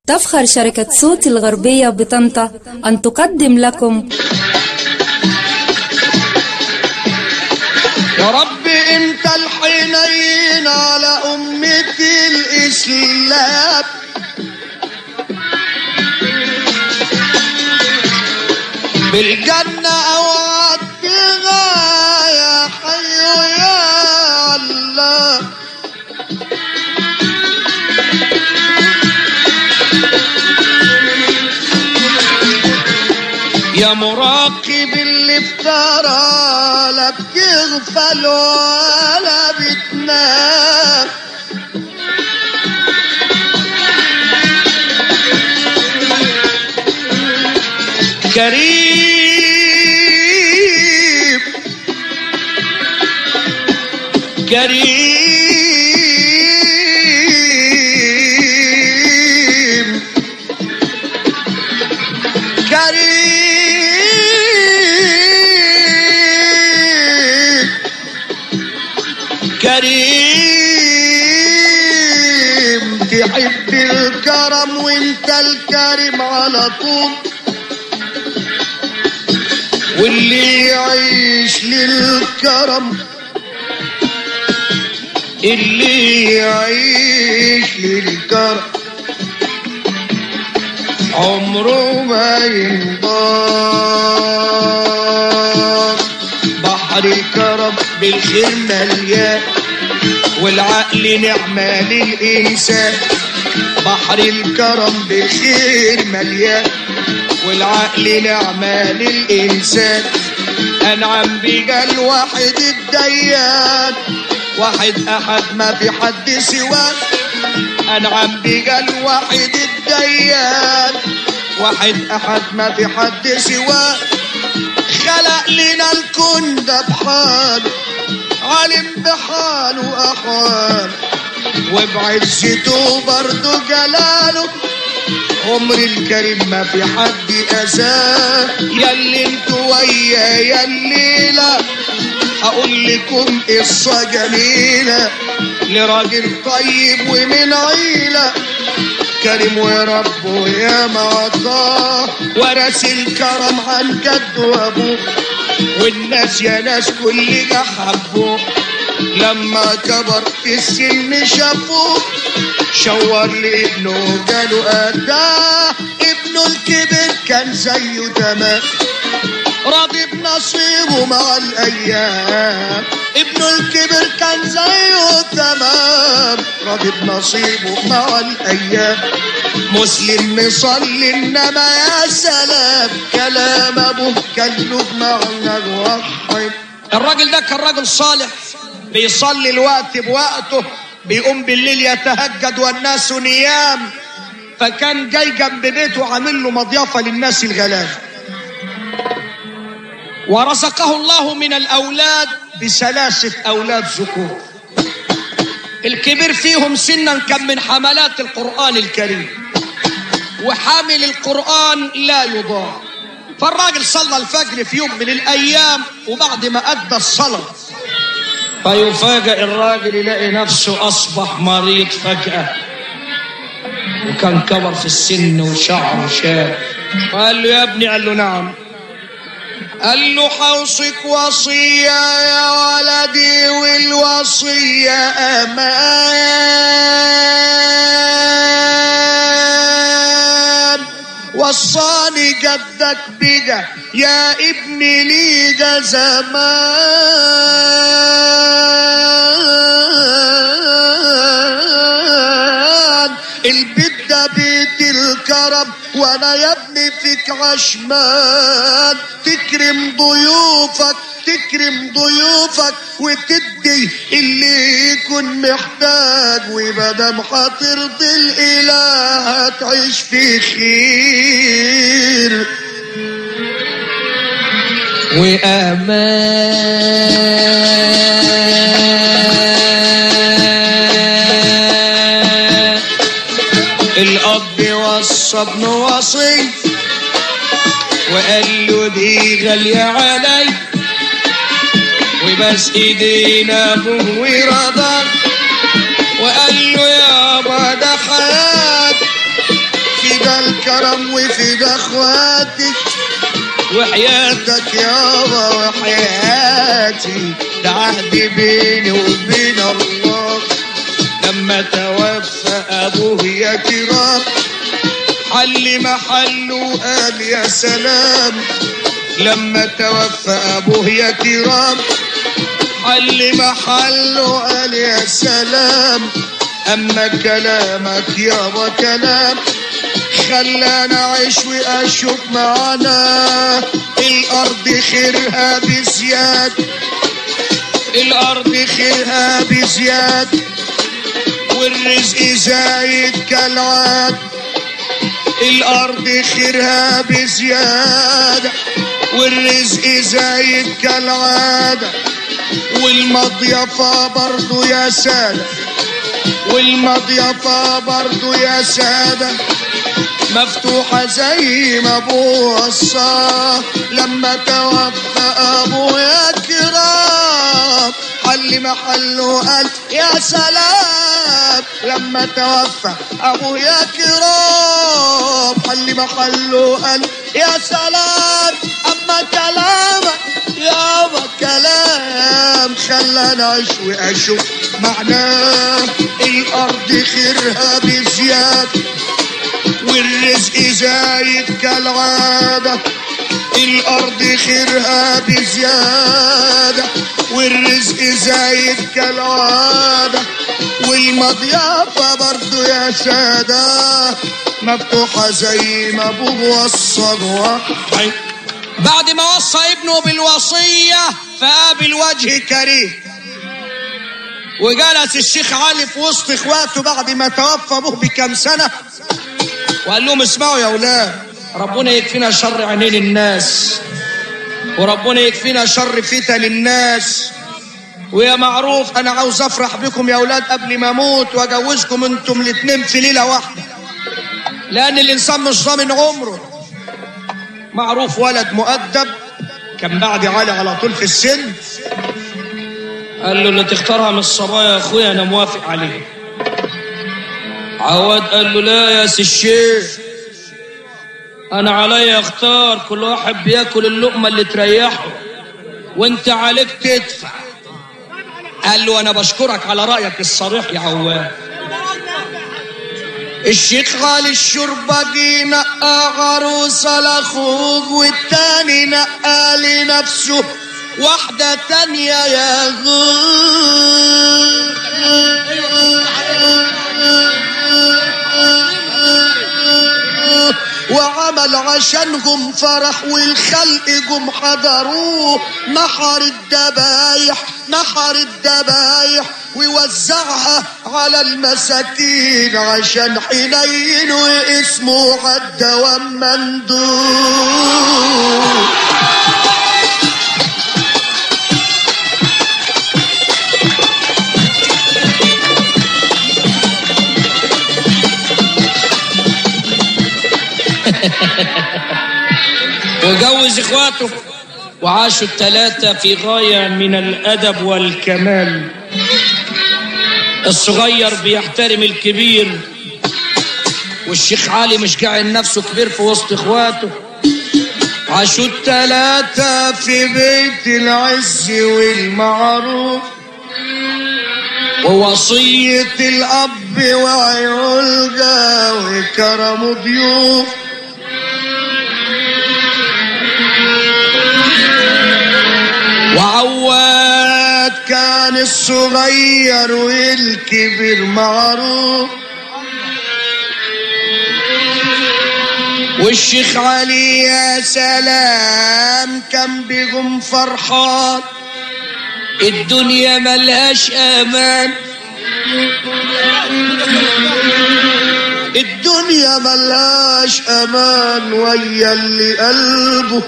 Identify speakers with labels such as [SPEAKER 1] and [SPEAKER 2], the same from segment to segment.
[SPEAKER 1] تفخر شركة صوت الغربية بطنطا أن تقدم لكم
[SPEAKER 2] يا رب انت الحنين على أمة الإسلام بالجنة أوعد بها يا حي يا الله يا مراقب اللي افترى لا بتغفل ولا بتنام كريم كريم كريم كريم تحب الكرم وانت الكريم على طول واللي يعيش للكرم اللي يعيش للكرم عمره ما ينضاف بحر الكرم بالخير مليان والعقل نعمة للإنسان بحر الكرم بالخير مليان والعقل نعمة للإنسان أنعم بقى الواحد الديان واحد أحد ما في حد سواه أنعم بقى الواحد الديان واحد أحد ما في حد سواه خلق لنا الكون ده بحاله عالم بحاله أحوال وبعزته برضه جلاله عمر الكريم ما في حد أذاه ياللي انتوا ويا يا الليلة هقول لكم قصة جميلة لراجل طيب ومن عيلة كريم وربه يا معطاه ورث الكرم عن جد وابوه والناس يا ناس كلنا حبوه لما كبر في السن شافوه شور لابنه قالوا أداه ابنه الكبر كان زيه تمام راضي بنصيبه مع الأيام ابنه الكبر كان زيه تمام راضي بنصيبه مع الأيام مسلم مصلي إنما يا سلام كلام أبوه كان له معنى واحد الراجل ده كان راجل صالح بيصلي الوقت بوقته بيقوم بالليل يتهجد والناس نيام فكان جاي جنب بيته عامل له مضيافة للناس الغلابة ورزقه الله من الأولاد بثلاثة أولاد ذكور الكبير فيهم سنا كان من حملات القرآن الكريم وحامل القرآن لا يضاع فالراجل صلى الفجر في يوم من الأيام وبعد ما أدى الصلاة فيفاجئ الراجل يلاقي نفسه أصبح مريض فجأة وكان كبر في السن وشعره شاب قال له يا ابني قال له نعم قال له حوصك وصية يا ولدي والوصية أمان وصاني جدك بجا يا ابني ليجا زمان البيت ده بيت الكرم وانا يا ابني فيك عشمان تكرم ضيوفك تكرم ضيوفك وتدي اللي يكون محتاج ومادام هترضي الاله هتعيش في خير وأمان الأب وصى ابنه وصي وقال له دي غالية علي وبس ايدينا ابوه ورضا وقال له يابا ده حياتي
[SPEAKER 3] ده الكرم وفي ده اخواتك
[SPEAKER 2] وحياتك
[SPEAKER 3] حياتك يابا وحياتي ده عهد بيني وبين الله
[SPEAKER 2] لما توفى
[SPEAKER 3] ابوه يا كرام
[SPEAKER 2] حل محله
[SPEAKER 3] قال يا سلام لما توفى ابوه يا كرام
[SPEAKER 2] حل محله
[SPEAKER 3] قال يا سلام اما كلامك يابا كلام خلانا اعيش واشوف معانا الارض خيرها بزياد الارض خيرها بزياد والرزق زايد كالعاد الارض خيرها بزيادة والرزق زايد كالعادة والمضيفة برضو يا سادة والمضيفة برضو يا سادة مفتوحة زي ما ابوه وصاه لما توفى ابوه يا كرام حل محله قال يا سلام لما توفى ابوه يا كرام حل محله قال يا سلام اما كلامك يابا كلام خلاني اعيش واشوف معناه الارض خيرها بزياده والرزق زايد كالعادة الأرض خيرها بزيادة والرزق زايد كالعادة والمضيافة برضو يا سادة مفتوحة زي ما أبوه وصى
[SPEAKER 2] طيب. بعد ما وصى ابنه بالوصية فقابل وجه كريم
[SPEAKER 3] وجلس الشيخ علي في وسط اخواته بعد ما توفى ابوه بكام سنة
[SPEAKER 2] وقال لهم اسمعوا يا اولاد ربنا يكفينا شر عينين الناس وربنا يكفينا شر فتن الناس ويا معروف انا عاوز افرح بكم يا اولاد قبل ما اموت واجوزكم انتم الاتنين في ليله واحده لان الانسان مش ضامن عمره معروف ولد مؤدب كان بعد علي على طول في السن قال له اللي تختارها من الصبايا يا اخويا انا موافق عليه عواد قال له لا يا سي الشيخ انا عليا اختار كل واحد بياكل اللقمه اللي تريحه وانت عليك تدفع قال له انا بشكرك على رايك الصريح يا عواد
[SPEAKER 3] الشيخ غالي الشربجي نقى عروسة لاخوه والتاني نقى لنفسه واحدة تانية يا غو وعمل عشانهم فرح والخلق جم حضروه نحر الدبايح نحر الدبايح ويوزعها على المساكين عشان حنين واسمه عالدوام مندوب
[SPEAKER 2] وجوز اخواته وعاشوا الثلاثة في غاية من الأدب والكمال الصغير بيحترم الكبير والشيخ علي مش جاعل نفسه كبير في وسط اخواته
[SPEAKER 3] عاشوا التلاتة في بيت العز والمعروف ووصية الأب وعيولجا وكرم ضيوف وعواد كان الصغير والكبير معروف والشيخ علي يا سلام كان بيقوم فرحان
[SPEAKER 2] الدنيا ملهاش امان
[SPEAKER 3] الدنيا ملهاش امان ويا اللي قلبه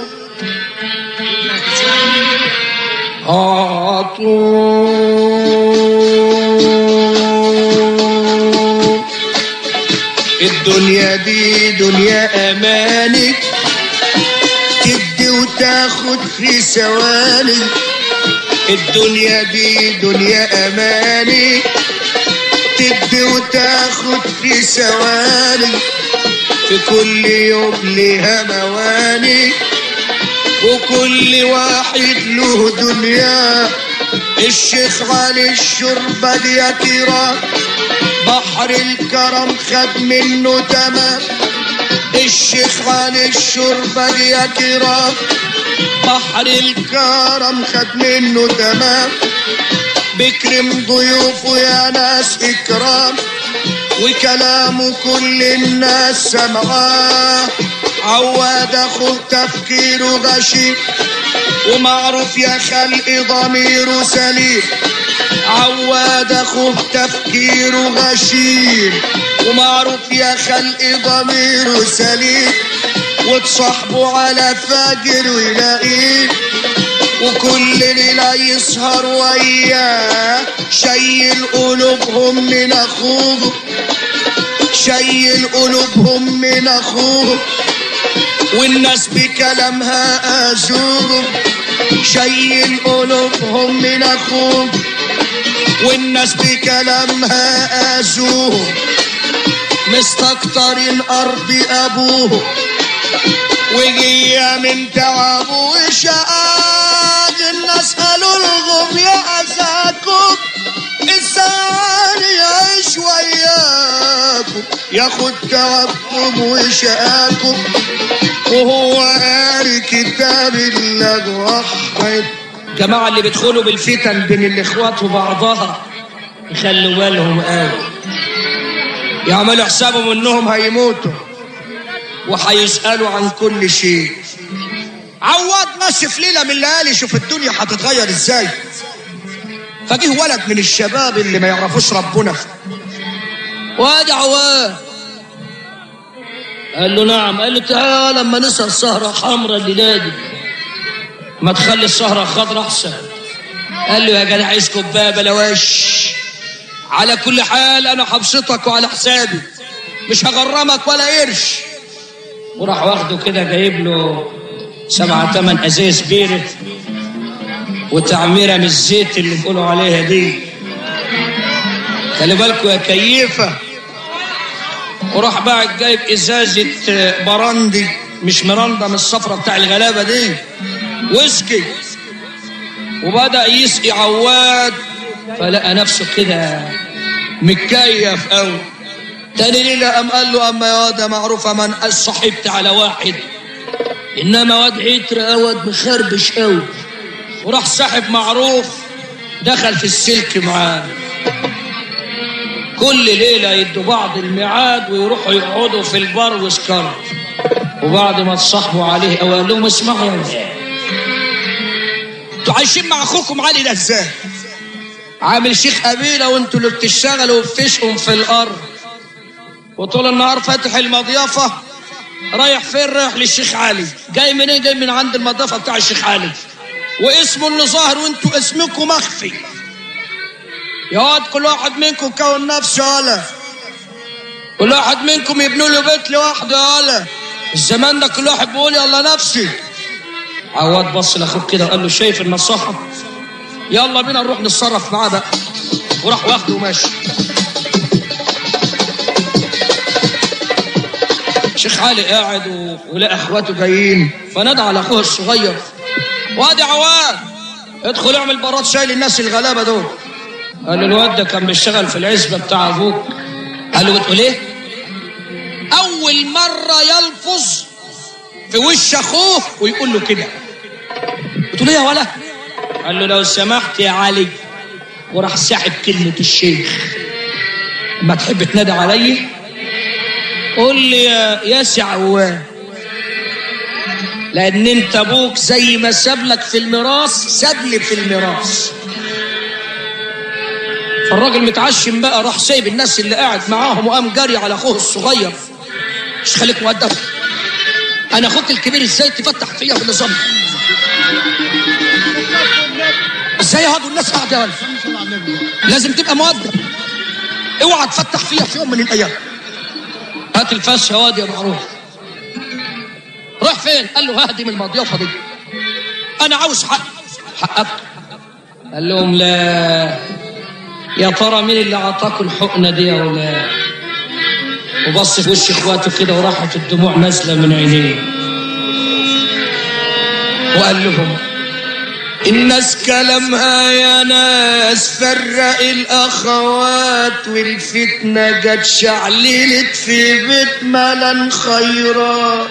[SPEAKER 3] عطول الدنيا دي دنيا اماني تدي وتاخد في ثواني الدنيا دي دنيا اماني تدي وتاخد في ثواني في كل يوم لها مواني وكل واحد له دنيا الشيخ علي الشربة يا كرام بحر الكرم خد منه تمام الشيخ علي الشربة يا كرام بحر الكرم خد منه تمام بكرم ضيوفه يا ناس إكرام وكلامه كل الناس سمعاه عواد أخو تفكيره غشيم ومعروف يا خلق ضميره سليم عواد أخو تفكيره غشيم ومعروف يا خلق ضميره سليم وتصاحبه على فاجر ويلاقيه وكل ليلة يسهر وياه شيل قلوبهم من أخوه شيل قلوبهم من أخوه والناس بكلامها أزوره شيل قلوبهم من أخوه والناس بكلامها أزوره مستكترين أرض أبوه وجية من تعبه وشقاق الناس قالوا لهم يا أساكم الإنسان يعيش وياكم ياخد تعبكم وشقاكم وهو قاري كتاب الله وحد
[SPEAKER 2] الجماعة اللي بيدخلوا بالفتن بين الإخوات وبعضها يخلوا بالهم قوي يعملوا حسابهم إنهم هيموتوا وهيسألوا عن كل شيء عواد ماشي في ليلة من الليالي شوف الدنيا هتتغير ازاي فجه ولد من الشباب اللي ما يعرفوش ربنا وادي عواد قال له نعم قال له تعال لما نسهر سهرة حمرا الليلة دي ما تخلي السهرة خضرا أحسن قال له يا جدع عايز كوباية بلاوش على كل حال أنا هبسطك وعلى حسابي مش هغرمك ولا قرش وراح واخده كده جايب له سبعة تمن أزايز بيرة وتعميرة من الزيت اللي بيقولوا عليها دي خلي بالكوا يا كيفة وراح بقى جايب إزازة براندي مش مرندة من الصفرة بتاع الغلابة دي ويسكي وبدأ يسقي عواد فلقى نفسه كده متكيف قوي تاني ليلة قام قال له أما يا واد معروفة من صحبت على واحد إنما واد عتر واد مخربش قوي وراح صاحب معروف دخل في السلك معاه كل ليلة يدوا بعض الميعاد ويروحوا يقعدوا في البار وسكر وبعد ما تصاحبوا عليه أو قال لهم اسمعوا يا ولاد انتوا عايشين مع اخوكم علي ده ازاي؟ عامل شيخ قبيله وانتوا اللي بتشتغلوا وبتشقوا في الارض وطول النهار فاتح المضيافه رايح فين رايح للشيخ علي جاي منين جاي من عند المضيافه بتاع الشيخ علي واسمه اللي ظاهر وانتوا اسمكم مخفي يا واد كل واحد منكم كون نفسه ولا كل واحد منكم يبنوا له بيت لوحده ولا الزمان ده كل واحد بيقول يلا نفسي عواد بص لاخوه كده وقال له شايف النصاحه يلا بينا نروح نتصرف معاه بقى وراح واخده وماشي شيخ علي قاعد و... ولقى اخواته جايين فنادى على اخوه الصغير وادي عواد ادخل اعمل براد شاي للناس الغلابه دول قال له الواد ده كان بيشتغل في العزبه بتاع ابوك قال له بتقول ايه اول مره يلفظ في وش اخوه ويقول له كده بتقول ايه يا ولا قال له لو سمحت يا علي وراح ساحب كلمة الشيخ ما تحب تنادى علي قول لي يا يا سعوان لان انت ابوك زي ما ساب لك في الميراث ساب لي في الميراث فالراجل متعشم بقى راح سايب الناس اللي قاعد معاهم وقام جري على اخوه الصغير مش خليك مؤدب انا اخوك الكبير ازاي تفتح فيا بالنظام ازاي هادوا الناس قاعده يا ولد لازم تبقى مؤدب اوعى تفتح فيها في يوم من الايام هات الفاس يا واد يا معروف راح فين قال له ههدم المضيافه دي انا عاوز حق حقك قال لهم لا يا ترى مين اللي اعطاكم الحقنه دي يا ولاد وبص في وش اخواته كده وراحت الدموع نازله من عينيه وقال لهم
[SPEAKER 3] الناس كلامها يا ناس فرق الاخوات والفتنه جت شعللت في بيت ملن خيرات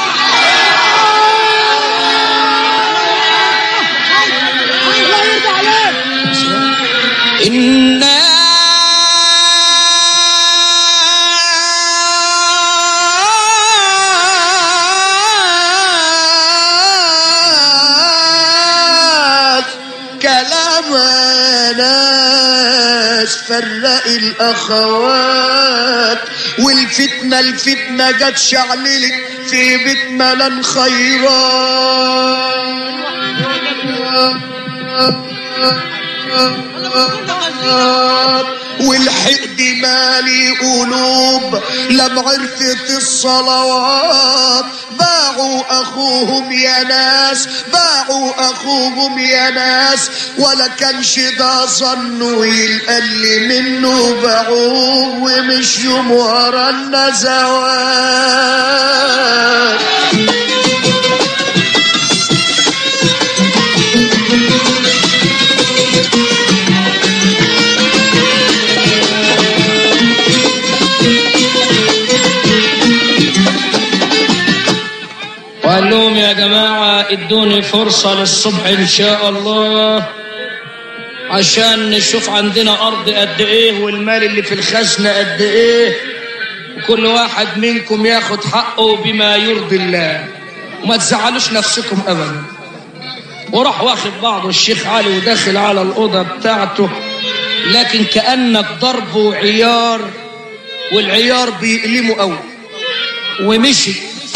[SPEAKER 3] الناس كلامها ناس فرق الاخوات والفتنه الفتنه جت شعللت في بيت ملن خيرات والحقد مالي قلوب لم عرفت الصلوات باعوا اخوهم يا ناس باعوا اخوهم يا ناس ولا كانش ده ظنوا يلقل منه باعوه ومشيوا ورا النزوات
[SPEAKER 2] وقال لهم يا جماعة ادوني فرصة للصبح ان شاء الله عشان نشوف عندنا ارض قد ايه والمال اللي في الخزنة قد ايه وكل واحد منكم ياخد حقه بما يرضي الله وما تزعلوش نفسكم ابدا وراح واخد بعضه الشيخ علي وداخل على الأوضة بتاعته لكن كأنك ضرب وعيار والعيار بيألمه قوي ومشي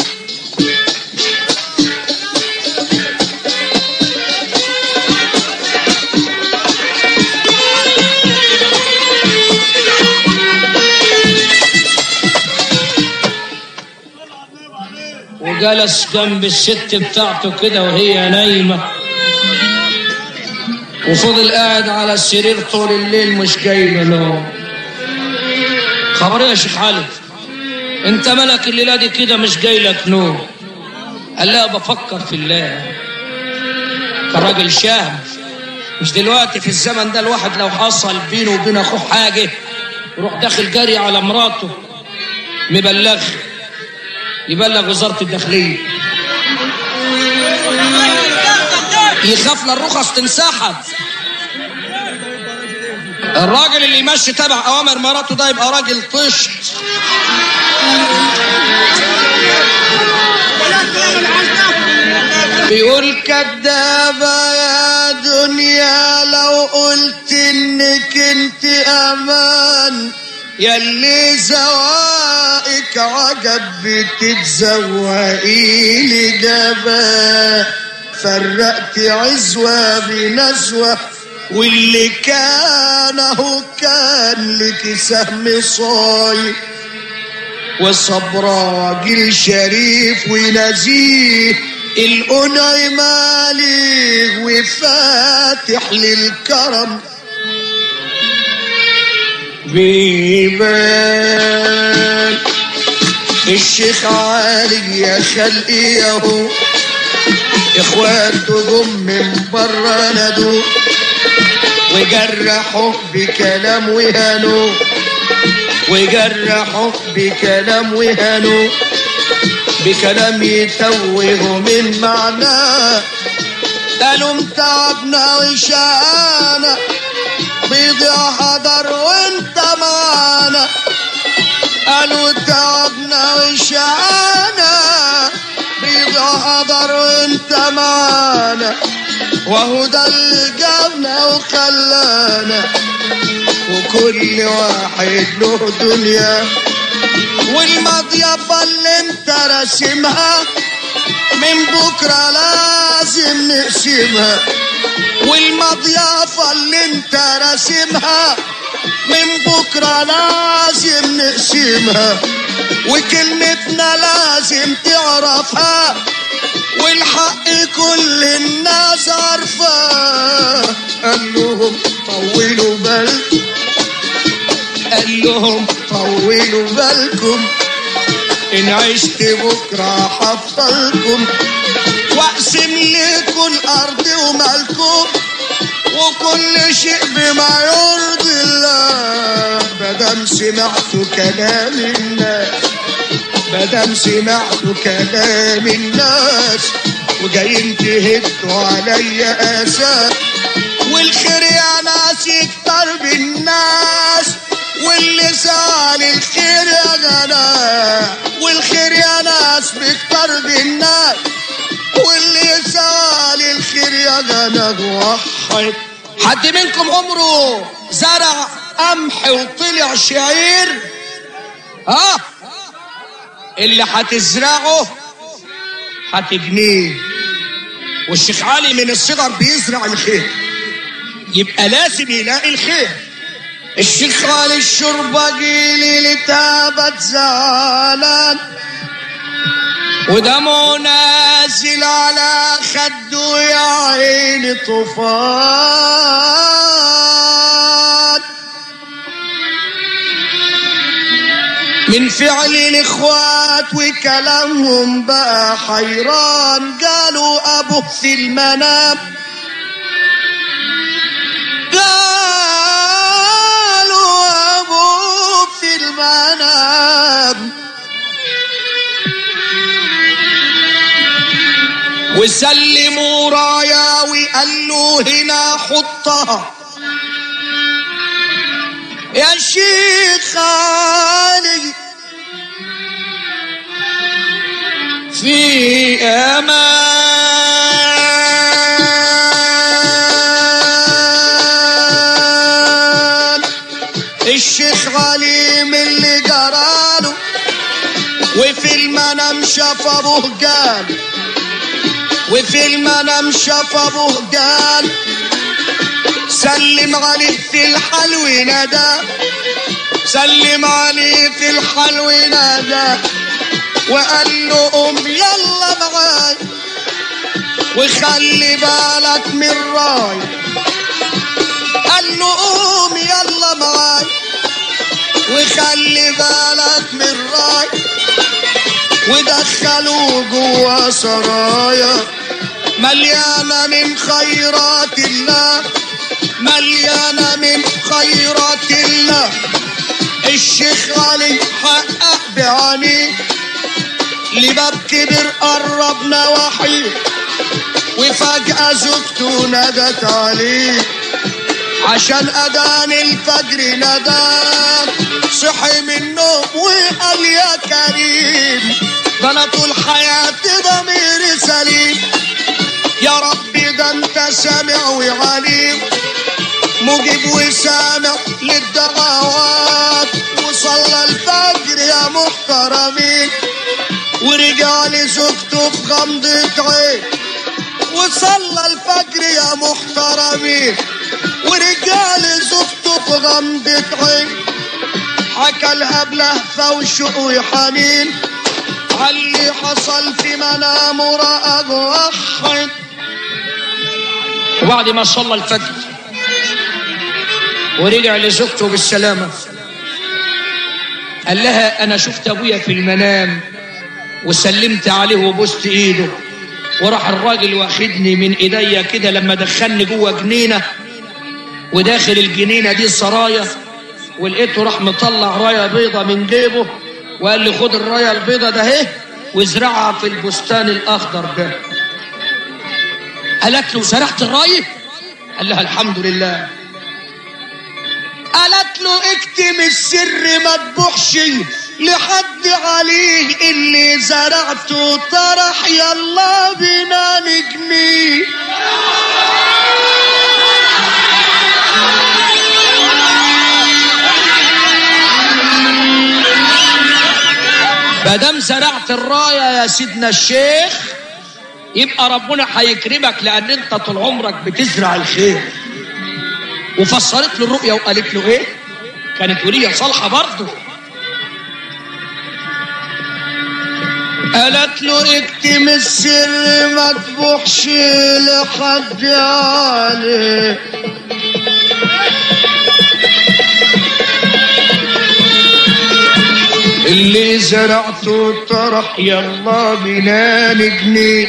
[SPEAKER 2] وجلس جنب الست بتاعته كده وهي نايمة وفضل قاعد على السرير طول الليل مش جاي له نوم خبر إيه يا شيخ علي انت ملك الليلة دي كده مش جاي لك نوم قال لا بفكر في الله كراجل شهم مش دلوقتي في الزمن ده الواحد لو حصل بينه وبين اخوه حاجه يروح داخل جري على مراته مبلغ يبلغ وزاره الداخليه يخاف للرخص تنسحب الراجل اللي يمشي تبع اوامر مراته ده يبقى راجل طشت
[SPEAKER 3] بيقول كدابة يا دنيا لو قلت انك انت امان ياللي زوائك عجب بتتزوقي لي جبا فرقت عزوة بنزوة واللي كان هو كان لك سهم صاير وصبر راجل شريف ونزيه القنع مالي وفاتح للكرم بيبان الشيخ علي يا خلقي ياهو اخواته جم من بره ندوا وجرحوا بكلام وهنوا وجرحوا بكلام وهنوا بكلام يتوه من معناه قالوا تعبنا وشانا بيضيع حضر وانت معانا قالوا تعبنا وشانا بيضيع حضر وانت معانا وهو ده اللي جابنا وخلانا وكل واحد له دنيا والمضيافة اللي انت راسمها من بكرة لازم نقسمها والمضيافة اللي انت راسمها من بكرة لازم نقسمها وكلمتنا لازم تعرفها والحق كل الناس عارفاه قال لهم طولوا بال قال لهم طولوا بال لكم إن عشت بكرة حفلكم وأقسم لكم الأرض ومالكم وكل شيء بما يرضي الله مادام سمعتوا كلام الناس مادام سمعتوا كلام الناس وجايين تهدوا عليا اساس والخير يا ناس يكتر بالناس واللي سال الخير يا جناح والخير يا ناس بيكتر بالناس واللي سال الخير يا جناح وحد
[SPEAKER 2] حد منكم عمره زرع قمح وطلع شعير ها اللي هتزرعه هتجنيه والشيخ علي من الصغر بيزرع الخير يبقى لازم يلاقي الخير
[SPEAKER 3] الشيخ علي الشربجي ليلة تابت زعلان ودمه نازل على خده يا عيني طوفان من فعل الاخوات وكلامهم بقى حيران قالوا ابوه في المنام قالوا ابوه في المنام
[SPEAKER 2] وسلموا رايا وقال له هنا حطها
[SPEAKER 3] يا شيخ علي
[SPEAKER 2] في امان
[SPEAKER 3] الشيخ علي من اللي جراله وفي المنام شاف ابوه قال وفي المنام شاف ابوه قال سلم عليه في الحلو ندى سلم عليه في الحلو ندى وقال له قوم يلا معاي وخلي بالك من راي قال له قوم يلا معاي وخلي بالك من راي ودخلوه جوا سرايا مليانة من خيرات الله مليانة من خيرات الله الشيخ علي حقق بعينيه لباب كبر قرب نواحيه وفجأة زوجته ندت عليه عشان أذان الفجر ندى صحي من النوم وقال يا كريم ده أنا طول حياتي ضميري سليم يا ربي ده أنت سامع وعليم مجيب وسامع للدعوات وصلى الفجر يا محترمين ورجع لزوجته بغمضة عين وصلى الفجر يا محترمين ورجع لزوجته بغمضة عين حكى لها بلهفة وشوق وحنين عاللي حصل في منامه رأى وحد
[SPEAKER 2] وبعد ما صلى الفجر ورجع لزوجته بالسلامة قال لها أنا شفت أبويا في المنام وسلمت عليه وبوست إيده وراح الراجل واخدني من ايديا كده لما دخلني جوه جنينه وداخل الجنينه دي سرايا ولقيته راح مطلع رايه بيضه من جيبه وقال لي خد الرايه البيضه ده اهي وازرعها في البستان الاخضر ده قالت له زرعت الرايه قال لها الحمد لله
[SPEAKER 3] قالت له اكتم السر ما تبوحش لحد عليه اللي زرعته طرح يلا بينا نجنيه
[SPEAKER 2] ما دام زرعت الرايه يا سيدنا الشيخ يبقى ربنا هيكرمك لان انت طول عمرك بتزرع الخير وفسرت له الرؤيا وقالت له ايه كانت وليه صالحه برضه
[SPEAKER 3] قالت له اكتم السر ما تبوحش لحد عليه اللي زرعته طرح يلا بنا نجني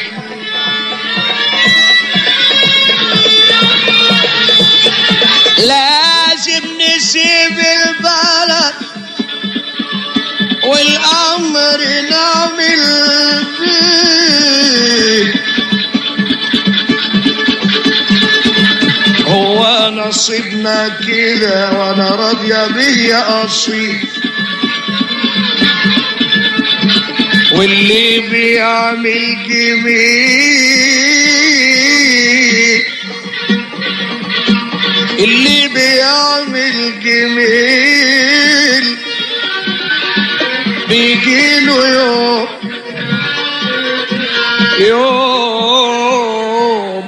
[SPEAKER 3] لازم نسيب البلد والامر نعمل فيه هو نصيبنا كده وانا راضيه بيه يا اصيل واللي بيعمل جميل اللي بيعمل جميل بيجيله يوم يوم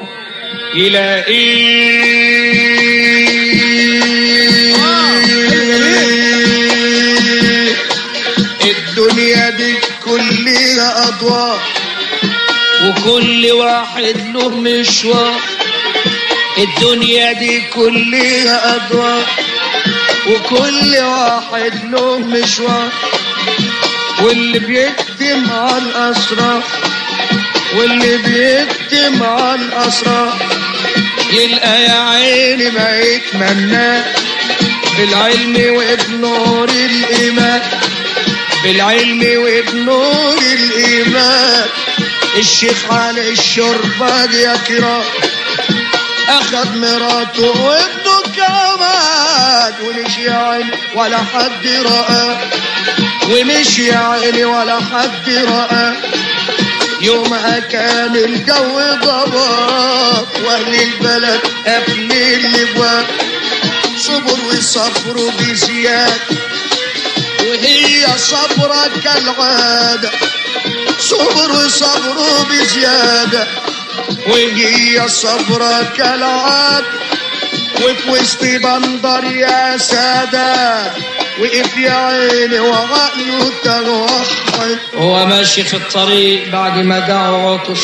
[SPEAKER 3] يلاقيه الدنيا دي كلها أضواء وكل واحد له مشوار الدنيا دي كلها أضواء وكل واحد له مشوار واللي بيكتم على الأسرار واللي بيكتم على الأسرار يلقى يا عيني ما يتمناه بالعلم وبنور الإيمان بالعلم وبنور الإيمان الشيخ علي الشرباج يا كرام أخذ مراته وابنه كمان ومش يا عيني ولا حد رآه ومش يا عيني ولا حد رآه يومها كان الجو ضباب واهل البلد قبل الابواب صبر وصبروا بزيادة وهي صبرة كالعادة صبر وصبروا بزيادة وهي صبرة كالعادة وفي وسط بندر يا سادة وقف يا عيني وعقله توحد
[SPEAKER 2] هو ماشي في الطريق بعد ما دعا عطش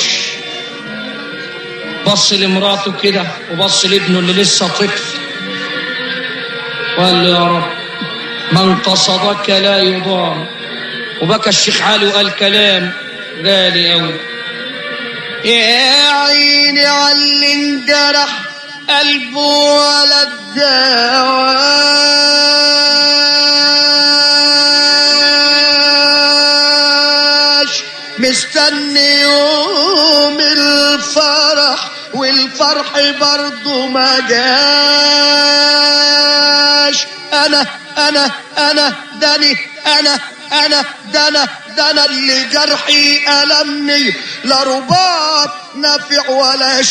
[SPEAKER 2] بص لمراته كده وبص لابنه اللي لسه طفل وقال له يا رب من قصدك لا يضام وبكى الشيخ علي وقال كلام غالي قوي
[SPEAKER 3] يا عيني على اللي انجرح قلبه ولا الدواش مستني يوم الفرح والفرح برضه ما جاش انا انا انا داني انا انا ده انا ده انا اللي جرحي المني لا رباط نافع ولا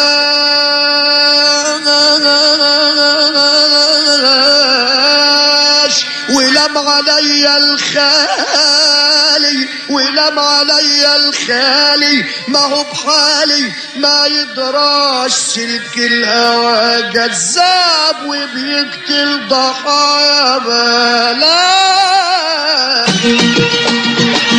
[SPEAKER 3] شاش ولم علي الخالي ولم علي الخالي ما هو بحالي ما يدراش سلك الهوى جذاب وبيقتل ضحايا بلاش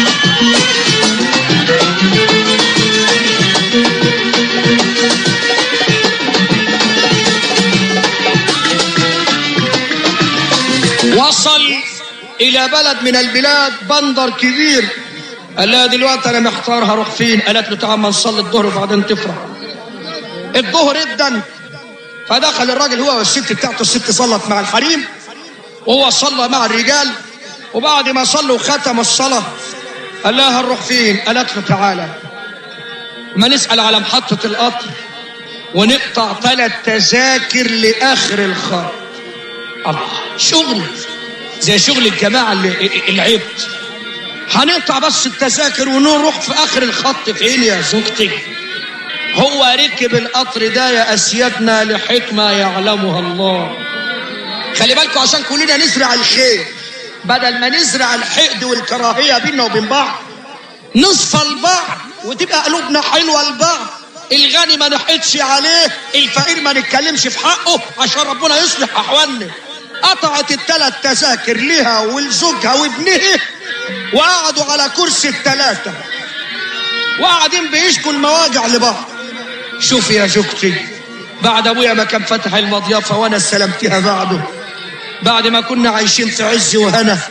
[SPEAKER 2] وصل الى بلد من البلاد بندر كبير قال لها دلوقتي انا محتار هروح فين قالت له تعال ما نصلي الظهر وبعدين تفرح الظهر ادن فدخل الراجل هو والست بتاعته الست صلت مع الحريم وهو صلى مع الرجال وبعد ما صلوا ختم الصلاة قال لها هنروح فين قالت له تعالى ما نسأل على محطة القطر ونقطع ثلاث تذاكر لآخر الخط الله شغل زي شغل الجماعة اللي العبد هنقطع بس التذاكر ونروح في آخر الخط فين يا زوجتي هو ركب القطر ده يا أسيادنا لحكمة يعلمها الله خلي بالكم عشان كلنا نزرع الخير بدل ما نزرع الحقد والكراهية بيننا وبين بعض نصفى لبعض وتبقى قلوبنا حلوة لبعض الغني ما نحقدش عليه الفقير ما نتكلمش في حقه عشان ربنا يصلح أحوالنا قطعت الثلاث تذاكر لها ولزوجها وابنها وقعدوا على كرسي الثلاثة وقاعدين بيشكوا المواجع لبعض شوف يا زوجتي بعد ابويا ما كان فتح المضيافة وانا استلمتها بعده بعد ما كنا عايشين في عز وهنا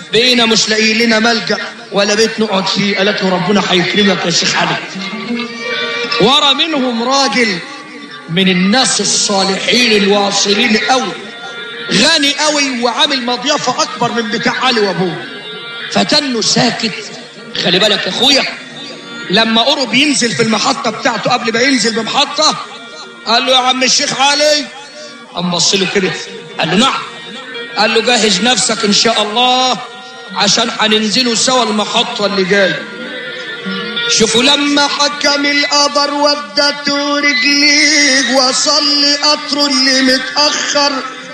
[SPEAKER 2] بقينا مش لاقيين لنا ملجا ولا بيت نقعد فيه قالت له ربنا هيكرمك يا شيخ علي ورا منهم راجل من الناس الصالحين الواصلين قوي غني قوي وعامل مضيافه اكبر من بتاع علي وابوه فتنه ساكت خلي بالك يا اخويا لما قرب ينزل في المحطه بتاعته قبل ما ينزل بمحطه قال له يا عم الشيخ علي قام بص له كده قال له نعم قال له جهز نفسك ان شاء الله عشان هننزلوا سوا المحطه اللي جايه شوفوا لما
[SPEAKER 3] حكم القدر ودته رجليك وصل لي قطره اللي متأخر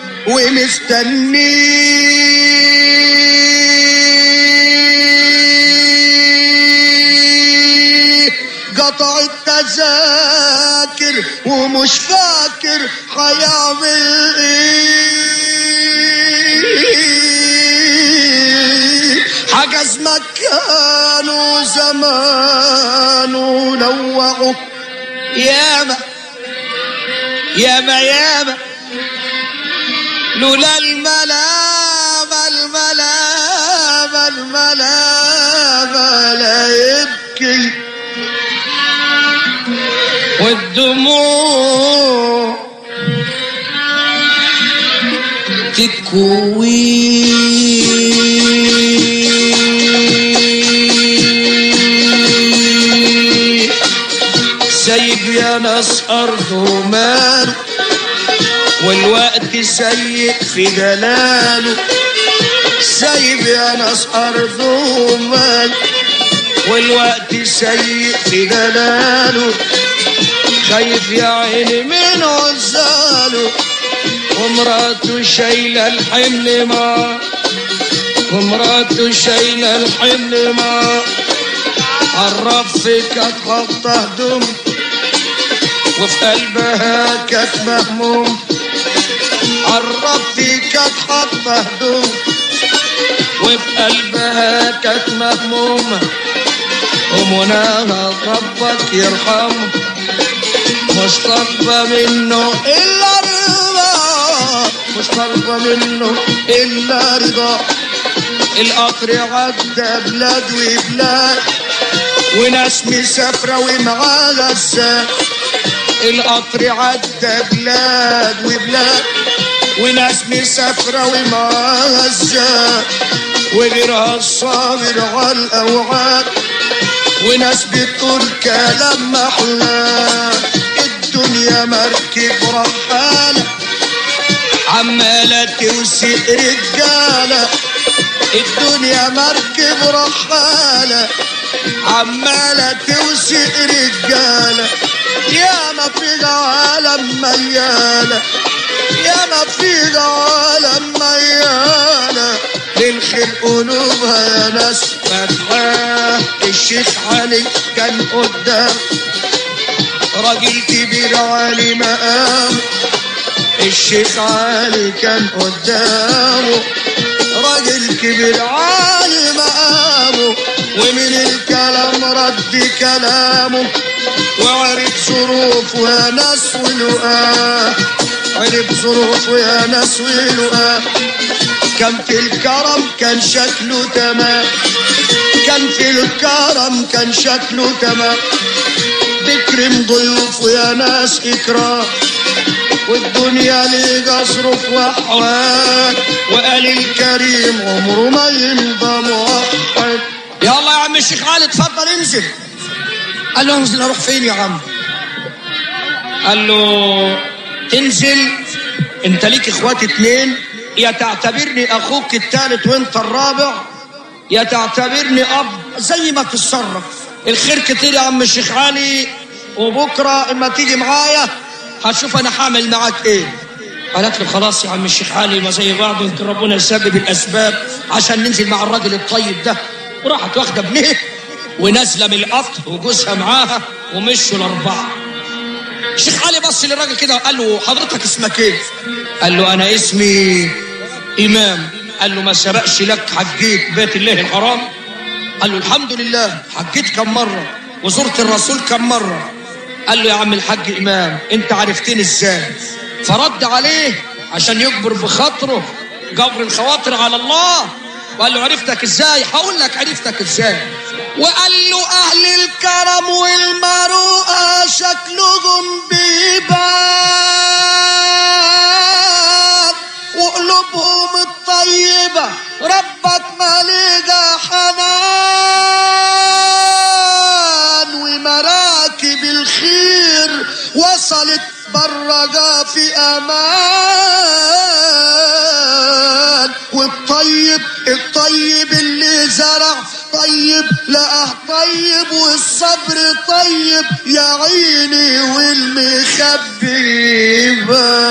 [SPEAKER 3] ومستنيه قطع التذاكر ومش فاكر هيعمل ايه حجز مكانه زمانه نوعه
[SPEAKER 2] ياما ياما ياما لولا الملامة الملامة الملامة لا يبكي والدموع تكوي سيب يا ناس أرضه ماله والوقت سيء في جلاله سايب يا ناس أرضه ماله والوقت سيء في جلاله خايف يا عيني من عزاله ومراته شايلة الحمل معاه ومراته شايلة الحمل معاه عالرف كانت حاطة هدوم وفي قلبها كانت مهموم عالرف كانت حاطة هدوم وفي قلبها كانت مهمومة ومناها ربك يرحمه مش طالبة منه إلا رضا مش طالبة منه إلا رضا القطر عدى بلاد وبلاد وناس مسافرة ومعاها الساق القطر عدى بلاد وبلاد وناس مسافرة ومعاها الزاق وغيرها الصابر على الأوعاد وناس بتقول كلام محلى الدنيا مركب رحالة عمالة توسق رجالة الدنيا مركب رحالة عمالة توسق رجالة يا ما في عالم ميالة يا ما في عالم ميالة للخير قلوبها يا ناس فتحاه الشيخ علي كان قدام راجل كبير عالي مقام الشيخ علي كان قدامه راجل كبير عالي مقامه ومن الكلام رد كلامه وعرف ظروفه يا ناس ولقاه عرف ظروفه يا ناس ولقاه كان في الكرم كان شكله تمام كان في الكرم كان شكله تمام بكرم ضيوفه يا ناس إكرام والدنيا ليه ظروف وأحوال وقال الكريم عمره ما يمضى موحد يلا يا عم الشيخ علي اتفضل انزل قال له انزل اروح فين يا عم قال له تنزل انت ليك اخوات اتنين يا تعتبرني اخوك التالت وانت الرابع يا تعتبرني اب زي ما تتصرف الخير كتير يا عم الشيخ علي وبكره اما تيجي معايا هتشوف انا هعمل معاك ايه قالت له خلاص يا عم الشيخ علي ما زي بعض يمكن ربنا يسبب الاسباب عشان ننزل مع الراجل الطيب ده وراحت واخده ابنها ونازله من القطر وجوزها معاها ومشوا الاربعه الشيخ علي بص للراجل كده وقال له حضرتك اسمك ايه؟ قال له انا اسمي امام قال له ما سبقش لك حجيت بيت الله الحرام قال له الحمد لله حجيت كم مره وزرت الرسول كم مره قال له يا عم الحاج امام انت عرفتني ازاي فرد عليه عشان يجبر بخاطره جبر الخواطر على الله وقال له عرفتك ازاي هقول لك عرفتك ازاي
[SPEAKER 3] وقال له اهل الكرم والمروءه شكلهم بيبان وقلوبهم الطيبه ربك مالجا حنان ومراكب الخير وصلت برجا في امان والطيب الطيب اللي زرع طيب لقاه طيب والصبر طيب يا عيني والمخبي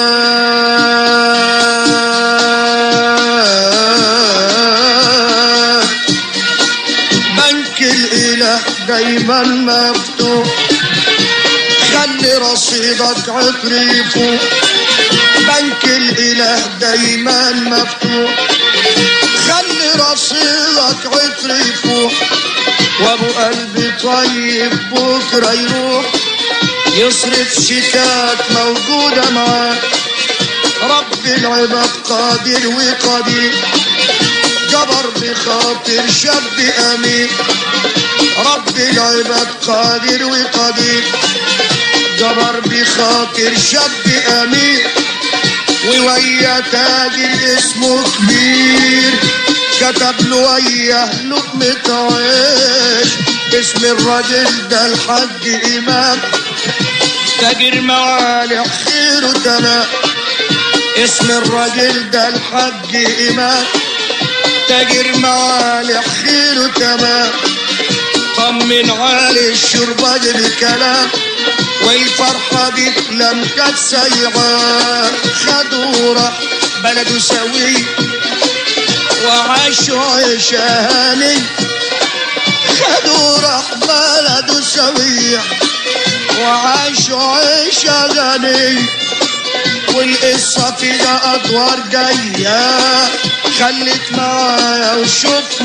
[SPEAKER 3] بان بنك الاله دايما مفتوح خلي رصيدك عطر يفوق بنك الاله دايما مفتوح خلي رصيدك عطر يفوق وابو قلبي طيب بكره يروح يصرف شتات موجوده معاه رب العباد قادر وقدير جبر بخاطر شاب امين رب العباد قادر وقدير جبر بخاطر شاب امين وويا تاجر اسمه كبير كتب له وياه لقمة عيش اسم الراجل ده الحاج إمام تاجر موالح خير وتمام اسم الراجل ده الحاج إمام تاجر موالح خير وتمام طمن علي الشربة بكلام والفرحة دي لم كانت سيعة خدوا راح بلده سوي وعاشوا عيشاني خدوا راح بلده سوي وعاشوا عيشة غني والقصة فيها أدوار جاية خليك معايا وشوف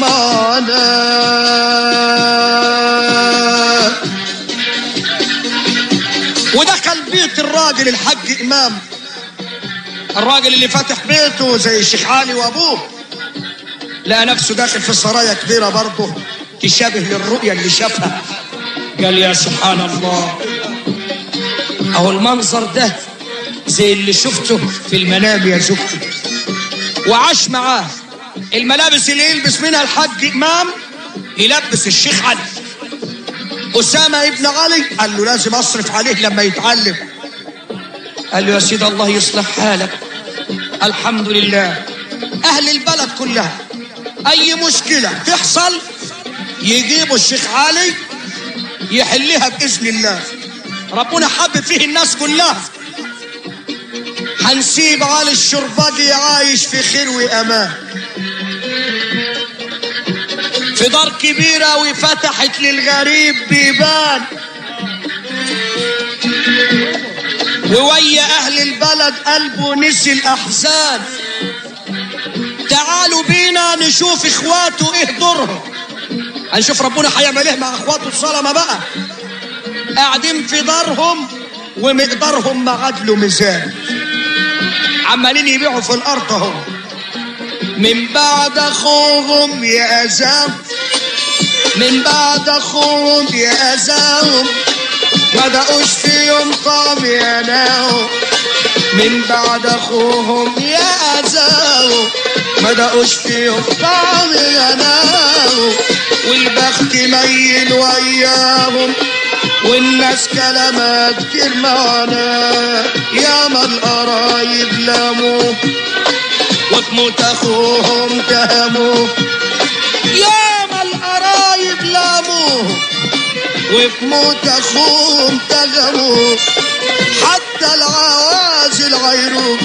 [SPEAKER 3] معانا ودخل بيت الراجل الحاج إمام الراجل اللي فاتح بيته زي الشيخ علي وأبوه لقى نفسه داخل في سرايا كبيرة برضه تشابه للرؤية اللي شافها قال يا سبحان الله أهو المنظر ده زي اللي شفته في المنام يا زوجتي وعاش معاه الملابس اللي يلبس منها الحاج إمام يلبس الشيخ علي أسامة ابن علي قال له لازم أصرف عليه لما يتعلم قال له يا سيد الله يصلح حالك الحمد لله أهل البلد كلها أي مشكلة تحصل يجيبوا الشيخ علي يحلها بإذن الله ربنا حابب فيه الناس كلها هنسيب علي الشرباجي عايش في خير وأمان في دار كبيرة وفتحت للغريب بيبان وويا أهل البلد قلبه نسي الأحزان تعالوا بينا نشوف إخواته إيه دورهم هنشوف ربنا هيعمل إيه مع إخواته الظلمة بقى قاعدين في دارهم ومقدارهم ما عدلوا ميزان عمالين يبيعوا في الأرض اهم من بعد أخوهم يا أزام من بعد أخوهم يا أزام ما دقوش فيهم طعم يا ناو من بعد أخوهم يا أزاو ما دقوش فيهم طعم يا ناو والبخت ميل وياهم والناس كلامها كتير معانا يا ما القرايب لاموا وتموت اخوهم تهموا يا ما القرايب لاموا وتموت اخوهم تهموا حتى العوازل غيروا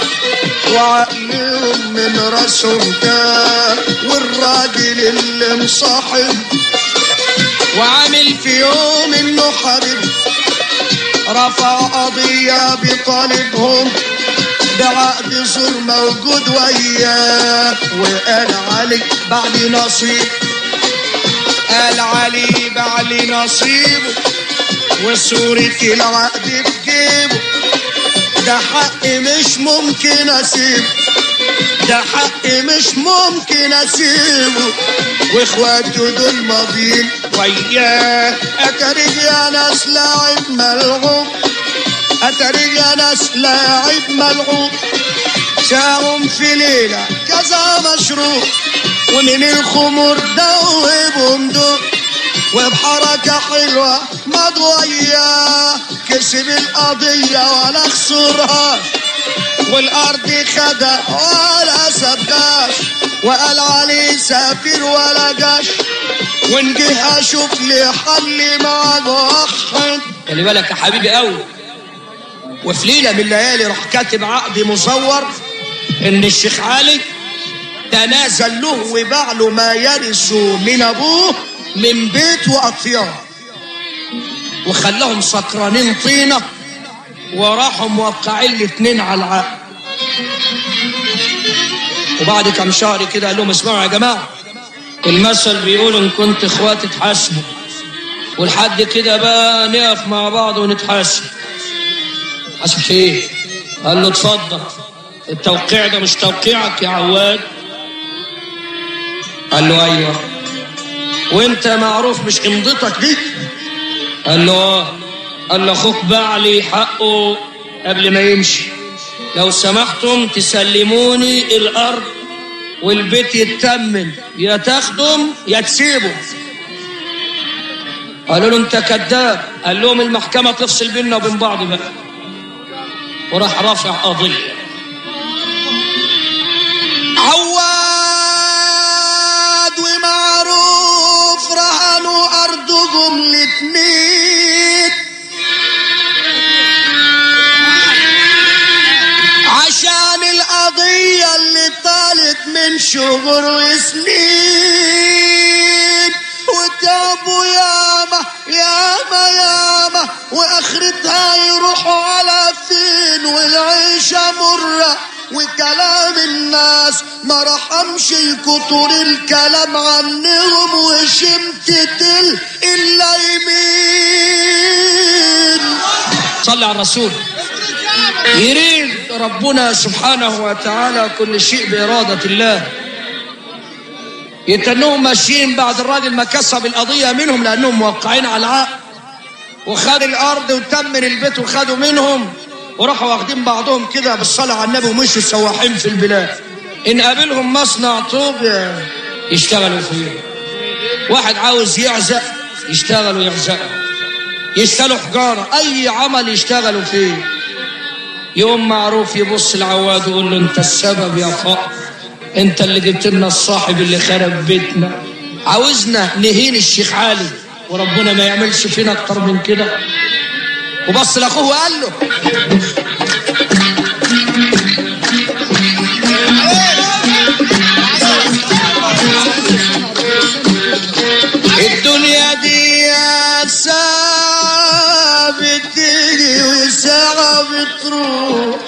[SPEAKER 3] وعقلهم من راسهم تاه والراجل اللي مصاحب وعامل في يوم انه حبيب رفع قضية بطالبهم بعقد زور موجود وياه وقال علي بعد نصيب قال علي بعد نصيبه وصورة العقد بجيبه ده حق مش ممكن اسيب ده حقي مش ممكن اسيبه واخواته دول ماضيين وياه اتريد يا ناس لاعب ملعوب اتريد يا ناس لاعب ملعوب ساهم في ليلة كذا مشروب ومن الخمور دوبهم دول وبحركة حلوة مضوية كسب القضية ولا خسرها والأرض خدع ولا سباش وقال عليه سافر ولا جاش ونجي أشوف لي حل مع موحد
[SPEAKER 2] خلي بالك يا حبيبي قوي
[SPEAKER 3] وفي ليلة من الليالي راح كاتب عقد مصور إن الشيخ علي تنازل له وباع له ما يرث من أبوه من بيت وأطيان وخلاهم سكرانين طينة وراحوا موقعين الاتنين على العقد وبعد كم شهر كده قال لهم اسمعوا يا جماعة
[SPEAKER 2] المثل بيقول ان كنت اخوات اتحاسبوا ولحد كده بقى نقف مع بعض ونتحاسب حاسب ايه قال له اتفضل التوقيع ده مش توقيعك يا عواد قال له ايوه
[SPEAKER 3] وانت معروف مش امضتك دي
[SPEAKER 2] قال له اه قال له اخوك باع لي حقه قبل ما يمشي لو سمحتم تسلموني الارض والبيت يتمن يا تخدم يا تسيبه قالوا له انت كذاب قال لهم المحكمه تفصل بيننا وبين بعض بقى وراح رافع قضيه
[SPEAKER 3] عواد ومعروف رهنوا ارضهم الاتنين عشان القضية اللي طالت من شهور وسنين وتعبوا ياما ياما ياما واخرتها يروحوا على فين والعيشة مرة وكلام الناس ما رحمش كتر الكلام عنهم وشمتت ال- الا يمين
[SPEAKER 2] صلي على الرسول يريد ربنا سبحانه وتعالى كل شيء بإرادة الله يتنهم ماشيين بعد الراجل ما كسب القضية منهم لأنهم موقعين على العقد وخد الأرض وتمن البيت وخدوا منهم وراحوا واخدين بعضهم كده بالصلاة على النبي ومشوا سواحين في البلاد إن قابلهم مصنع طوب يشتغلوا فيه واحد عاوز يعزق يشتغلوا يعزقوا يشتغلوا حجارة أي عمل يشتغلوا فيه يوم معروف يبص العواد ويقول له أنت السبب يا فقر أنت اللي جبت لنا الصاحب اللي خرب بيتنا عاوزنا نهين الشيخ علي وربنا ما يعملش فينا أكتر من كده وبص لأخوه وقال له
[SPEAKER 3] الدنيا دي يا ساعة بتيجي وساعة بتروح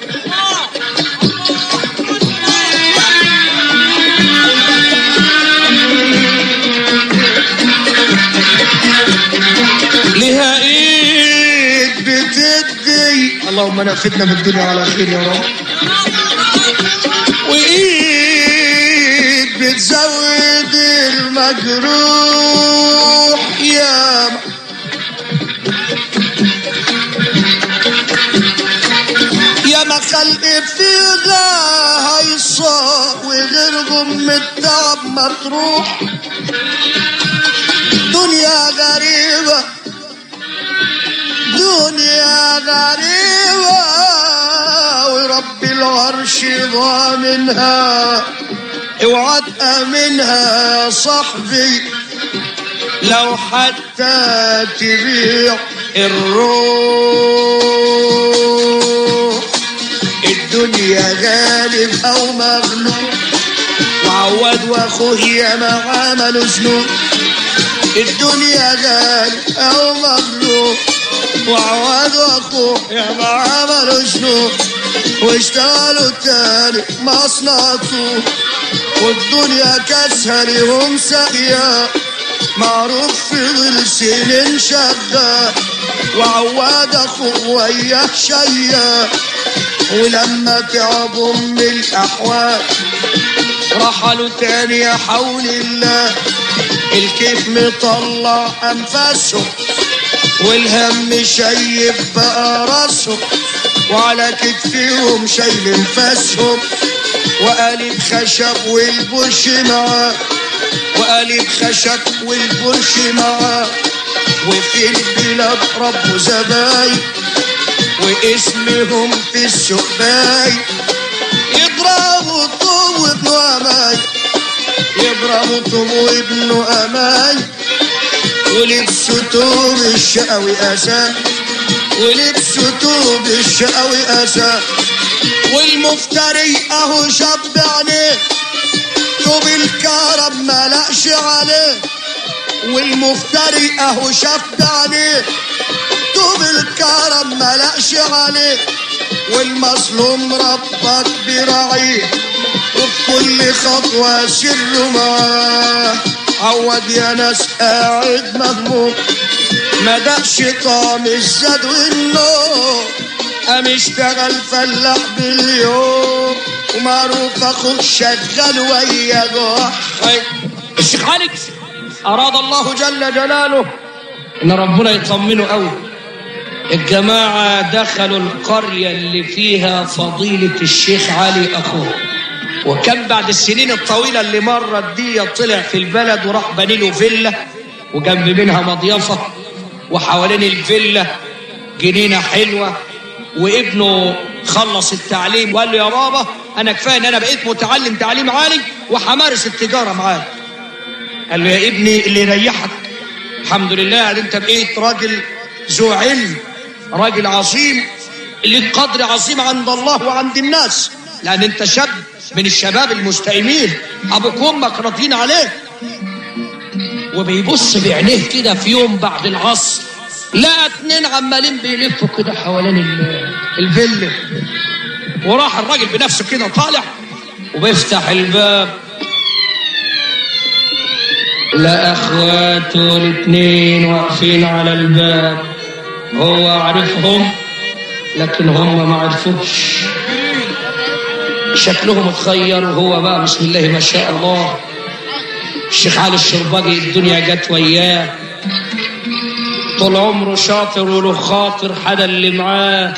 [SPEAKER 2] لها إيد
[SPEAKER 3] بتدي اللهم نفدنا من الدنيا على خير يا رب وايد بتزود المجروح يا م- يا ما خلق فيها هيصاب وغيرهم من التعب مطروح دنيا غريبة دنيا غريبة ورب العرش ضامنها اوعى تأمنها يا صاحبي لو حتى تبيع الروح الدنيا غالب او مغلوب وعواد واخوه ياما عملوا ذنوب الدنيا غالب او مغلوب وعواد واخوه ياما عملوا ذنوب واشتغلوا تاني مصنع طوب والدنيا كاسها ليهم ساقية معروف في ظل سنين شغال وعواد اخوه وياه شيا ولما تعبوا من الأحوال رحلوا تاني يا حول الله الكيف مطلع أنفاسهم والهم شايب بقى راسهم وعلى كتفهم شايل انفاسهم وقالب خشب والبرش معاه وقالب خشب والبرش معاه وفي البلاد ربوا زباين واسمهم في السوق باين يضربوا طوب وابن أماي يضربوا طوب وابن أماي ولبسوا توب الشقوي أسى ولبسوا توب الشقوي أسى والمفتري أهو شب عينيه توب الكرم ملقش عليه والمفتري أهو شب عينيه توب الكرم ملقش عليه والمظلوم ربك براعيه وفي كل خطوة سر معاه عود يا ناس قاعد مهموم ما دقش طعم الزاد والنوم قام اشتغل فلاح باليوم ومعروف اخوك شغال ويا جحي
[SPEAKER 2] الشيخ علي أراد الله جل جلاله إن ربنا يطمنه قوي الجماعة دخلوا القرية اللي فيها فضيلة الشيخ علي أخوه وكان بعد السنين الطويلة اللي مرت دي طلع في البلد وراح بني له فيلا وجنب منها مضيفة وحوالين الفيلا جنينة حلوة وابنه خلص التعليم وقال له يا بابا أنا كفاية إن أنا بقيت متعلم تعليم عالي وهمارس التجارة معاك قال له يا ابني اللي يريحك الحمد لله ان انت بقيت راجل ذو علم راجل عظيم ليك قدر عظيم عند الله وعند الناس لان انت شاب من الشباب المستقيمين ابوك وامك راضيين عليك وبيبص بعينيه كده في يوم بعد العصر لقى اتنين عمالين بيلفوا كده حوالين ال- الفيلا وراح الراجل بنفسه كده طالع وبيفتح الباب لا اخواته الاتنين واقفين على الباب هو عارفهم لكن هم ما عرفوش شكلهم اتغير وهو بقى بسم الله ما شاء الله الشيخ علي الشرباجي الدنيا جت وياه طول عمره شاطر وله خاطر حدا اللي معاه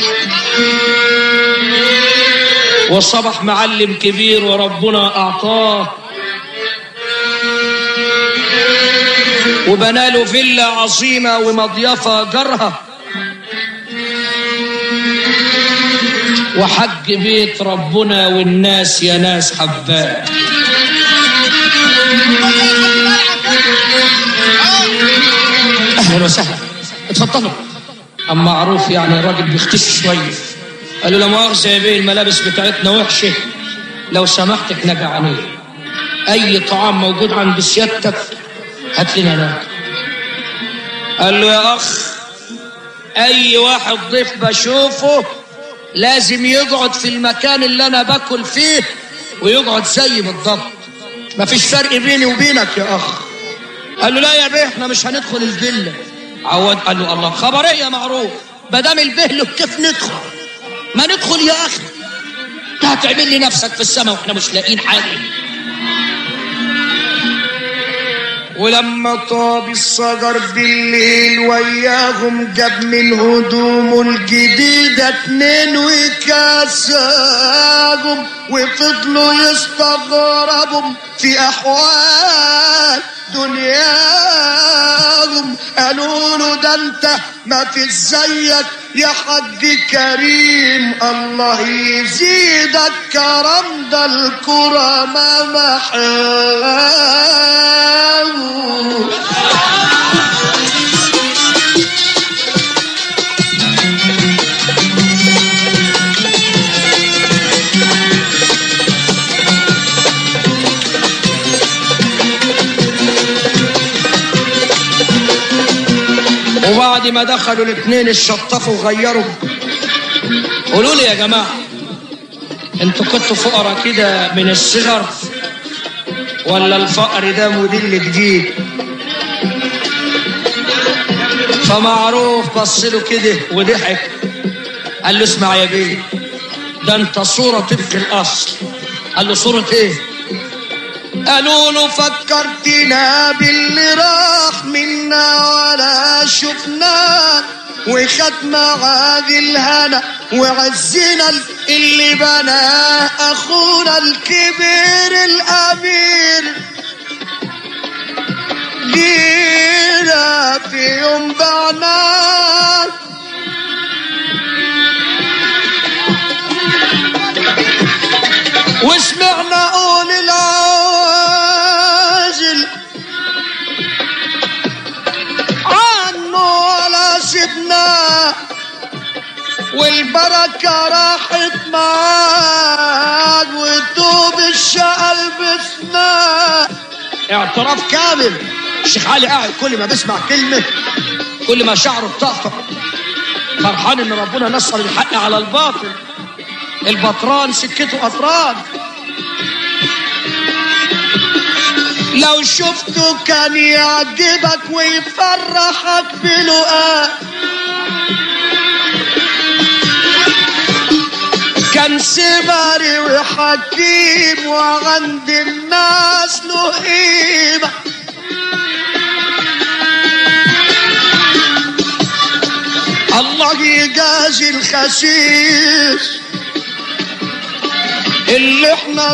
[SPEAKER 2] وصبح معلم كبير وربنا اعطاه وبنى له فيلا عظيمة ومضيفة جرها وحج بيت ربنا والناس يا ناس حباه اهلا وسهلا اتفضلوا اما معروف يعني الراجل بيختش شويه قال له لا مؤاخذه يا بيه الملابس بتاعتنا وحشه لو سمحت احنا جعانين اي طعام موجود عند سيادتك هات لنا ناكل قال له يا اخ اي واحد ضيف بشوفه لازم يقعد في المكان اللي انا باكل فيه ويقعد زي بالضبط مفيش فرق بيني وبينك يا اخ قال له لا يا بيه احنا مش هندخل الفيلا عواد قال له الله خبر ايه يا معروف ما دام البهل كيف ندخل ما ندخل يا اخي انت هتعمل لي نفسك في السماء واحنا مش لاقيين حاجه
[SPEAKER 3] ولما طاب الصقر بالليل وياهم جاب من هدومه الجديدة اتنين وكاساهم وفضلوا يستغربوا في أحوال دنياهم قالوا له ده انت ما في زيك يا حاج كريم الله يزيدك كرم ده الكرم محاو
[SPEAKER 2] وبعد ما دخلوا الاثنين الشطفوا وغيروا قولوا لي يا جماعه انتوا كنتوا فقراء كده من الصغر ولا الفقر ده موديل جديد فمعروف بص له كده وضحك قال له اسمع يا بيه ده انت صورة تبكي الاصل قال له صورة ايه
[SPEAKER 3] قالوا له فكرتنا باللي راح منا ولا شفناه وخد معاه الهنا وعزنا اللي بناه اخونا الكبير الامير لينا في يوم بعناه وسمعنا قول العاجل عنه ولا سيبنا والبركة راحت معاك وتوب الشقى لبسنا اعتراف كامل الشيخ علي قاعد كل ما بيسمع كلمة كل ما شعره بتقطع فرحان ان ربنا نصر الحق على الباطل البطران سكته قطران لو شفته كان يعجبك ويفرحك بلقاء كان سمري وحكيم وعند الناس له قيمة الله يجازي الخسيس اللي احنا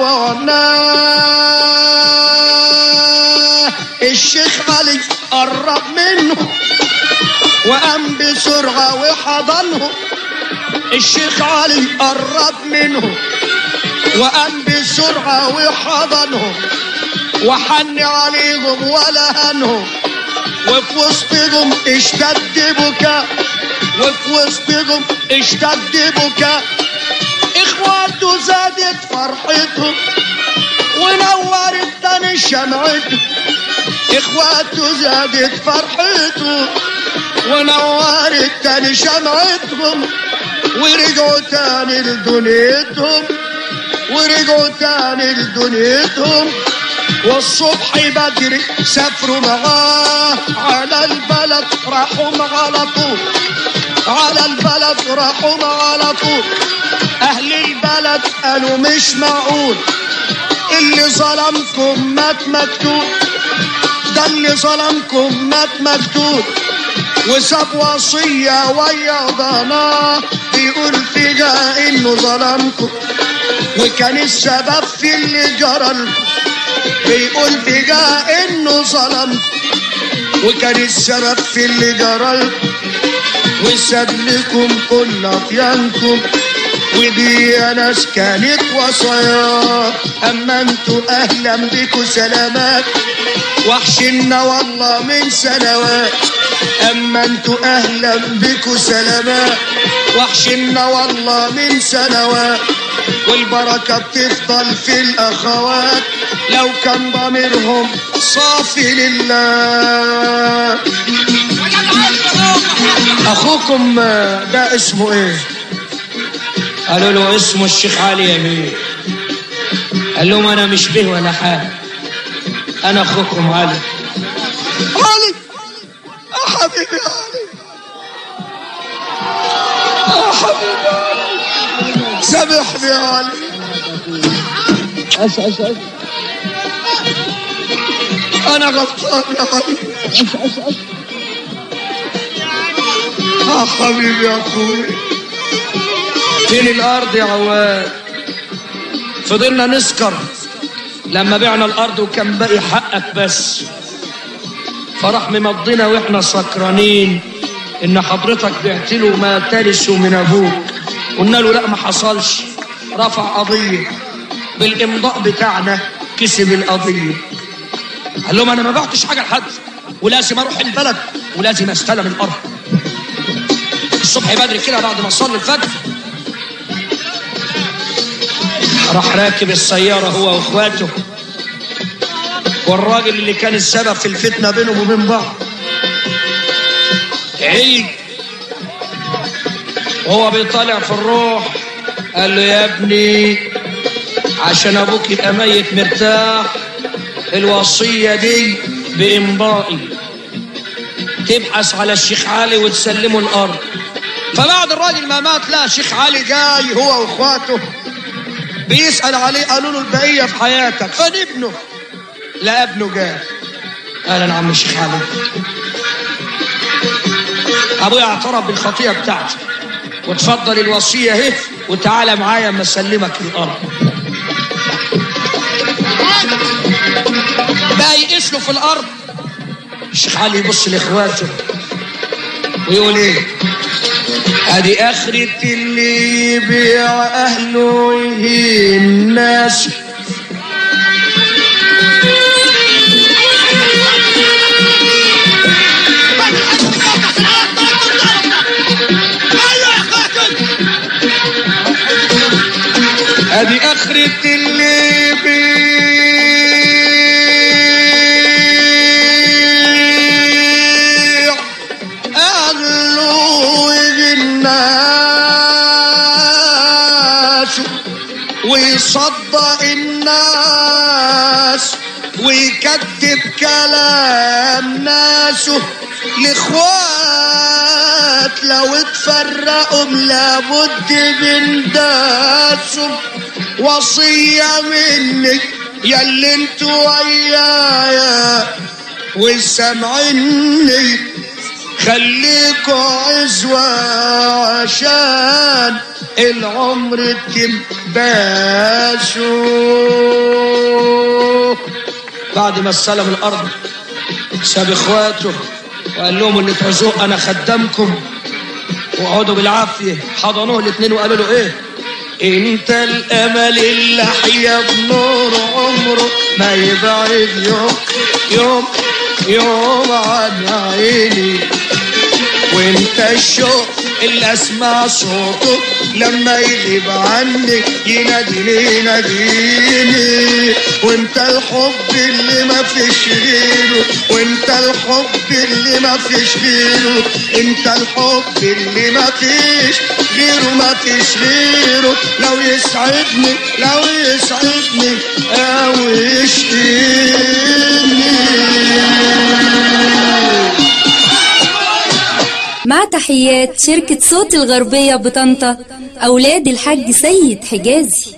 [SPEAKER 3] طوعناه الشيخ علي قرب منه وقام بسرعة وحضنه الشيخ علي قرب منه وقام بسرعة وحضنه وحن عليهم ولا هنهم وفي وسطهم اشتد بكاء وفي وسطهم اشتد بكاء اخواته زادت فرحتهم ونورت تاني شمعته اخواته زادت فرحته ونورت تاني شمعتهم ورجعوا تاني لدنيتهم ورجعوا تاني لدنيتهم والصبح بدري سافروا معاه على البلد راحوا على طول على البلد راحوا على طول اهل البلد قالوا مش معقول اللي ظلمكم مات مكتوب ده اللي ظلمكم مات مكتوب وساب وصية ويا ضناه بيقول فيها انه ظلمكم وكان السبب في اللي جرى لكم بيقول فيها انه ظلمكم وكان السبب في اللي جرى لكم وساب لكم كل اطيانكم ودي يا ناس كانت وصايا اما انتوا اهلا بكوا سلامات وحشنا والله من سنوات اما انتوا اهلا بكوا سلامات وحشنا والله من سنوات والبركة بتفضل في الأخوات لو كان ضميرهم صافي لله أخوكم ده اسمه إيه؟
[SPEAKER 2] قالوا له اسمه الشيخ علي يمين قال لهم انا مش به ولا حاجه انا اخوكم علي
[SPEAKER 3] علي يا حبيبي علي يا حبيبي علي سامحني يا علي
[SPEAKER 4] أس أس أس
[SPEAKER 3] أنا غلطان يا علي
[SPEAKER 4] أس أس أس
[SPEAKER 3] يا حبيبي يا أخوي
[SPEAKER 2] فين الارض يا عواد فضلنا نسكر لما بعنا الارض وكان باقي حقك بس فراح ممضينا واحنا سكرانين ان حضرتك بعت له ما ترث من ابوك قلنا له لا ما حصلش رفع قضيه بالامضاء بتاعنا كسب القضيه قال لهم انا ما بعتش حاجه لحد ولازم اروح البلد ولازم استلم الارض الصبح بدري كده بعد ما صلي الفجر راح راكب السيارة هو واخواته والراجل اللي كان السبب في الفتنة بينهم وبين بعض عيد وهو بيطالع في الروح قال له يا ابني عشان ابوك يبقى ميت مرتاح الوصية دي بإمضائي تبحث على الشيخ علي وتسلمه الأرض
[SPEAKER 3] فبعد الراجل ما مات لا شيخ علي جاي هو واخواته بيسأل عليه قالوا له البقية في حياتك فين ابنه لا ابنه جاي اهلا عم الشيخ علي ابويا اعترف بالخطيئة بتاعتي وتفضل الوصية اهي وتعالى معايا اما اسلمك الارض بقى يقيس له في الارض الشيخ علي يبص لاخواته ويقول ايه ادي اخرة اللي يبيع اهله ويهين الناس ادي اخرة اللي بيبيع اهله الناس ويصدق الناس ويكذب كلام ناسه الاخوات لو اتفرقوا لابد من داسه وصية مني يا اللي انتوا ويايا وسامعيني خليكوا عزوة عشان العمر تنباشوا بعد ما استلم الارض ساب اخواته وقال لهم اللي تعزوه انا خدامكم وقعدوا بالعافيه حضنوه الاثنين وقالوا له ايه انت الامل اللي احيا بنور عمره ما يبعد يوم يوم يوم عن عيني وانت الشوق اللي اسمع صوته لما يغيب عني يناديني يناديني وانت الحب اللي ما فيش غيره وانت الحب اللي ما فيش غيره انت الحب اللي ما فيش غيره ما فيش غيره لو يسعدني لو يسعدني او يشقيني
[SPEAKER 1] مع تحيات شركة صوت الغربية بطنطا أولاد الحاج سيد حجازي